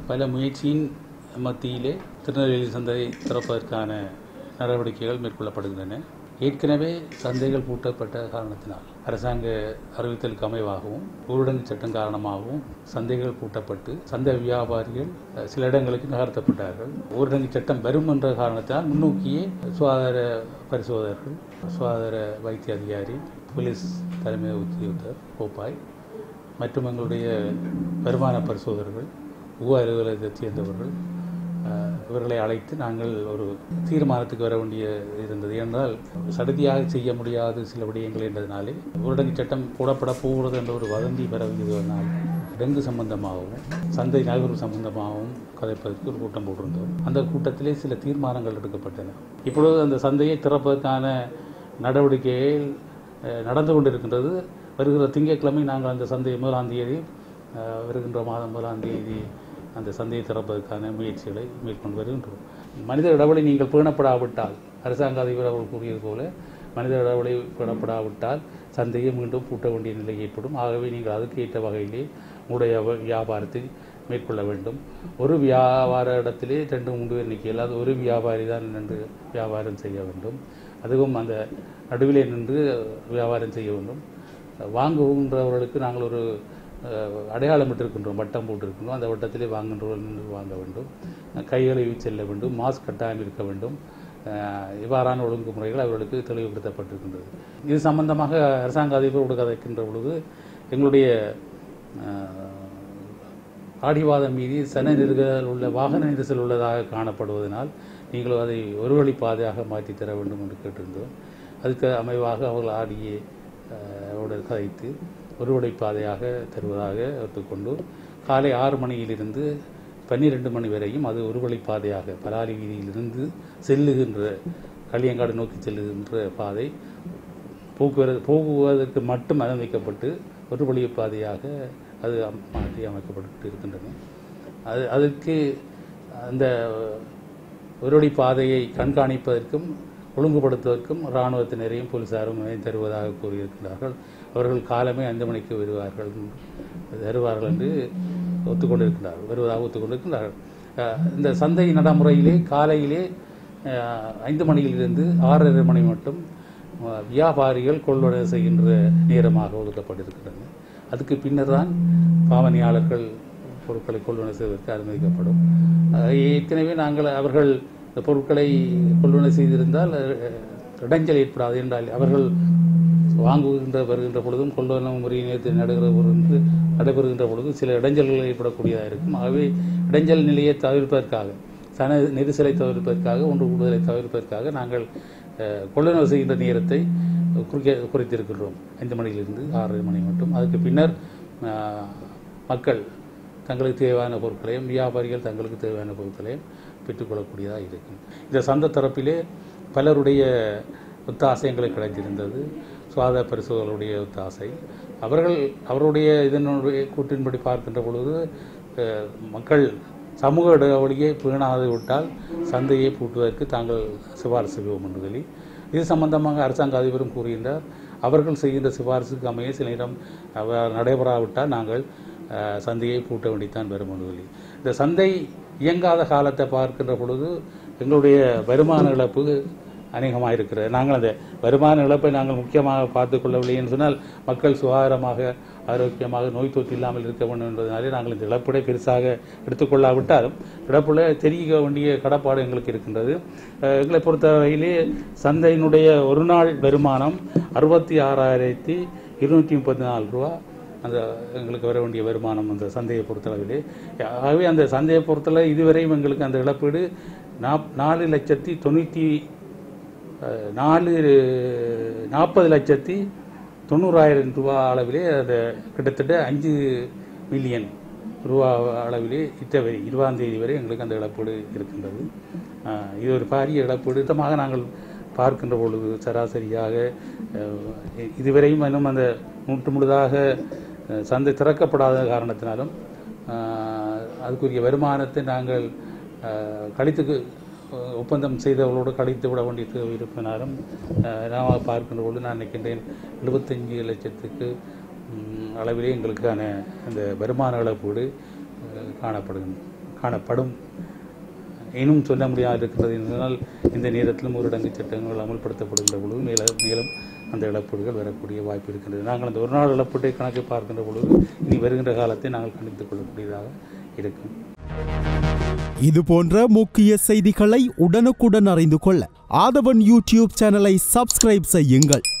பல முயற்சியின் மத்தியிலே திருநெல்வேலி சந்தையை திறப்பதற்கான நடவடிக்கைகள் மேற்கொள்ளப்படுகின்றன ஏற்கனவே சந்தைகள் பூட்டப்பட்ட காரணத்தினால் அரசாங்க அறிவித்தலுக்கு அமைவாகவும் ஊரடங்கு சட்டம் காரணமாகவும் சந்தைகள் பூட்டப்பட்டு சந்தை வியாபாரிகள் அஹ், சில இடங்களுக்கு நகர்த்தப்பட்டார்கள் ஊரடங்கு சட்டம் வரும் என்ற காரணத்தினால் முன்னோக்கியே சுகாதார பரிசோதகர்கள் சுகாதார வைத்திய அதிகாரி போலீஸ் தலைமை உத்தியோகத்தர் கோப்பாய் மற்றும் எங்களுடைய வருமான பரிசோதகர்கள் உப அலுவலகத்தைச் சேர்ந்தவர்கள் அஹ், இவர்களை அழைத்து நாங்கள் ஒரு தீர்மானத்துக்கு வர வேண்டிய இருந்தது என்றால் சடுதியாக செய்ய முடியாத சில விடயங்கள் என்றதுனாலே ஊரடங்கு சட்டம் போடப்பட போகிறது என்ற ஒரு வதந்தி பரவியதனால் டெங்கு சம்பந்தமாகவும் சந்தை நகர்வு சம்பந்தமாகவும் கதைப்பதற்கு ஒரு கூட்டம் போட்டிருந்தோம் அந்த கூட்டத்திலே சில தீர்மானங்கள் எடுக்கப்பட்டன இப்பொழுது அந்த சந்தையை திறப்பதற்கான நடவடிக்கைகள் அஹ், நடந்து கொண்டிருக்கின்றது வருகிற திங்கட்கிழமை நாங்கள் அந்த சந்தையை முதலாம் தேதி அஹ், வருகின்ற மாதம் முதலாம் தேதி அந்த சந்தையை திறப்பதற்கான முயற்சிகளை மேற்கொண்டு வருகின்றோம் மனித இடைவெளி நீங்கள் பேணப்படாவிட்டால் அரசாங்க அதிபர் அவர்கள் கூறியது போல மனித இடைவெளி பேணப்படாவிட்டால் சந்தையை மீண்டும் பூட்ட வேண்டிய நிலை ஏற்படும் ஆகவே நீங்கள் அதுக்கு ஏற்ற வகையிலே உங்களுடைய வ- வியாபாரத்தை மேற்கொள்ள வேண்டும் ஒரு வியாபார இடத்திலே ரெண்டு மூன்று எண்ணிக்கை இல்லாத ஒரு வியாபாரி தான் நின்று வியாபாரம் செய்ய வேண்டும் அதுவும் அந்த நடுவிலே நின்று வியாபாரம் செய்ய வேண்டும் வாங்குகின்றவர்களுக்கு நாங்கள் ஒரு அஹ், அடையாளம் இட்டிருக்கின்றோம் வட்டம் போட்டிருக்கின்றோம் அந்த வட்டத்திலே வாங்குகின்றவர்கள் நின்று வாங்க வேண்டும் கைகளை செல்ல வேண்டும் மாஸ்க் கட்டாயம் இருக்க வேண்டும் அஹ், இவ்வாறான ஒழுங்குமுறைகள் அவர்களுக்கு தெளிவுபடுத்தப்பட்டிருக்கின்றது இது சம்பந்தமாக அரசாங்க அதிபரோடு கதைக்கின்ற பொழுது எங்களுடைய அஹ், ஆடிவாதம் மீறி சன நெருகல் உள்ள வாகன நெரிசல் உள்ளதாக காணப்படுவதனால் நீங்கள் அதை ஒரு வழி பாதையாக மாற்றி தர வேண்டும் என்று கேட்டிருந்தோம் அதுக்கு அமைவாக அவர்கள் ஆடியே அவரோடு கதைத்து ஒரு வழி பாதையாக தருவதாக ஒத்துக்கொண்டு காலை ஆறு மணியிலிருந்து பன்னிரெண்டு மணி வரையும் அது ஒரு வழி பாதையாக பலாலி வீதியிலிருந்து செல்லுகின்ற களியங்காடு நோக்கி செல்லுகின்ற பாதை போக்குவரத்து போகுவதற்கு மட்டும் அனுமதிக்கப்பட்டு ஒரு வழி பாதையாக அது அம்- மாற்றி அமைக்கப்பட்டு இருக்கின்றன அது அதற்கு அந்த ஒரு வழி பாதையை கண்காணிப்பதற்கும் ஒழுங்குபடுத்துவதற்கும் இராணுவத்தினரையும் போலீசாரும் தருவதாக கூறியிருக்கிறார்கள் அவர்கள் காலமே ஐந்து மணிக்கு வருவார்கள் வருவார்கள் என்று ஒத்துக்கொண்டிருக்கிறார்கள் வருவதாக ஒத்துக்கொண்டிருக்கிறார்கள் அஹ், இந்த சந்தை நடைமுறையிலே காலையிலே அஹ், ஐந்து மணியிலிருந்து ஆறரை மணி மட்டும் அஹ், வியாபாரிகள் கொள்வனை செய்கின்ற நேரமாக ஒதுக்கப்பட்டிருக்கிறது அதுக்கு பின்னர் தான் பாவனையாளர்கள் பொருட்களை கொள்வனை செய்வதற்கு அனுமதிக்கப்படும் அஹ், ஏற்கனவே நாங்கள் அவர்கள் இந்த பொருட்களை கொள்வனை செய்திருந்தால் அஹ், இடைஞ்சல் ஏற்படாது என்றால் அவர்கள் வாங்குகின்ற வருகின்ற பொழுதும் கொள்வன முறை நேரத்தில் நடைபெற பொழுது நடைபெறுகின்ற பொழுது சில இடைஞ்சல்கள் ஏற்படக்கூடியதாக இருக்கும் ஆகவே இடைஞ்சல் நிலையை தவிர்ப்பதற்காக சன நெரிசலை தவிர்ப்பதற்காக ஒன்று கூடுதலை தவிர்ப்பதற்காக நாங்கள் அஹ், கொள்ளுணர்வு செய்கின்ற நேரத்தை குறிக்க குறைத்திருக்கின்றோம் ஐந்து மணியிலிருந்து ஆறரை மணி மட்டும் அதுக்கு பின்னர் அஹ், மக்கள் தங்களுக்கு தேவையான பொருட்களையும் வியாபாரிகள் தங்களுக்கு தேவையான பொருட்களையும் பெற்றுக்கொள்ளக்கூடியதாக இருக்கும் இந்த சந்த தரப்பிலே பலருடைய ஒத்தாசை எங்களுக்கு கிடைத்திருந்தது சுவாத பரிசோதகளுடைய ஒத்தாசை அவர்கள் அவருடைய இதனுடைய கூற்றின்படி பார்க்கின்ற பொழுது அஹ், மக்கள் சமூக இடைவெளியை பேணாது விட்டால் சந்தையை பூட்டுவதற்கு தாங்கள் சிபாரிசு செய்வோம் என்று சொல்லி இது சம்பந்தமாக அரசாங்க அதிபரும் கூறுகின்றார் அவர்கள் செய்கின்ற சிபாரிசுக்கு அமைய சில நேரம் அவ- நடைபெறாவிட்டால் நாங்கள் அஹ், சந்தையை பூட்ட வேண்டித்தான் வரும் என்று சொல்லி இந்த சந்தை இயங்காத காலத்தை பார்க்கின்ற பொழுது எங்களுடைய வருமான இழப்பு அநேகமாக இருக்கிறது நாங்கள் அந்த வருமான இழப்பை நாங்கள் முக்கியமாக பார்த்து கொள்ளவில்லை என்று சொன்னால் மக்கள் சுகாதாரமாக ஆரோக்கியமாக நோய் தொற்று இல்லாமல் இருக்க வேண்டும் என்பதனாலே நாங்கள் இந்த இழப்பீடை பெருசாக எடுத்துக்கொள்ளாவிட்டாலும் இழப்புல தெரிய வேண்டிய கடப்பாடு எங்களுக்கு இருக்கின்றது அஹ் எங்களை பொறுத்தவரையிலே சந்தையினுடைய ஒரு நாள் வருமானம் அறுபத்தி ஆறாயிரத்தி இருநூற்றி முப்பத்தி நாலு ரூபா அந்த எங்களுக்கு வர வேண்டிய வருமானம் அந்த சந்தையை பொறுத்தளவிலே ஆகவே அந்த சந்தையை பொறுத்தளவு இதுவரையும் எங்களுக்கு அந்த இழப்பீடு நாப் நாலு லட்சத்தி தொண்ணூற்றி அஹ், நாலு நாற்பது லட்சத்தி தொண்ணூறாயிரம் ரூபா அளவிலே அது கிட்டத்தட்ட அஞ்சு மில்லியன் ரூபா அளவிலே இத்தவரை இருபதாம் தேதி வரை எங்களுக்கு அந்த இழப்பீடு இருக்கின்றது அஹ், இது ஒரு பாரிய இழப்பீடு திட்டமாக நாங்கள் பார்க்கின்ற பொழுது சராசரியாக அஹ், இதுவரையும் இன்னும் அந்த நூற்று முழுதாக அஹ், சந்தை திறக்கப்படாத காரணத்தினாலும் அஹ், அதுக்குரிய வருமானத்தை நாங்கள் அஹ், கழித்துக்கு அஹ், ஒப்பந்தம் செய்தவர்களோடு கழித்து விட வேண்டிய தேவை இருப்பினாலும் அஹ், நான் பார்க்கின்ற பொழுது நான் நினைக்கின்றேன் எழுபத்தஞ்சு லட்சத்துக்கு ம், அளவிலே எங்களுக்கான அந்த வருமான இழப்பீடு அஹ், காணப்படுகின்ற காணப்படும் இன்னும் சொல்ல முடியாது இருக்கிறது என்றால் இந்த நேரத்திலும் ஊரடங்கு சட்டங்கள் அமல்படுத்தப்படுகின்ற பொழுது மேல மேலும் அந்த இழப்பீடுகள் வரக்கூடிய வாய்ப்பு இருக்கின்றது நாங்கள் அந்த ஒரு நாள் இழப்பீட்டை கணக்கு பார்க்கின்ற பொழுது இனி வருகின்ற காலத்தை நாங்கள் கணித்துக் கொள்ளக்கூடியதாக இருக்கும் இது போன்ற முக்கிய செய்திகளை உடனுக்குடன் அறிந்து கொள்ள ஆதவன் யூடியூப் சேனலை சப்ஸ்கிரைப் செய்யுங்கள்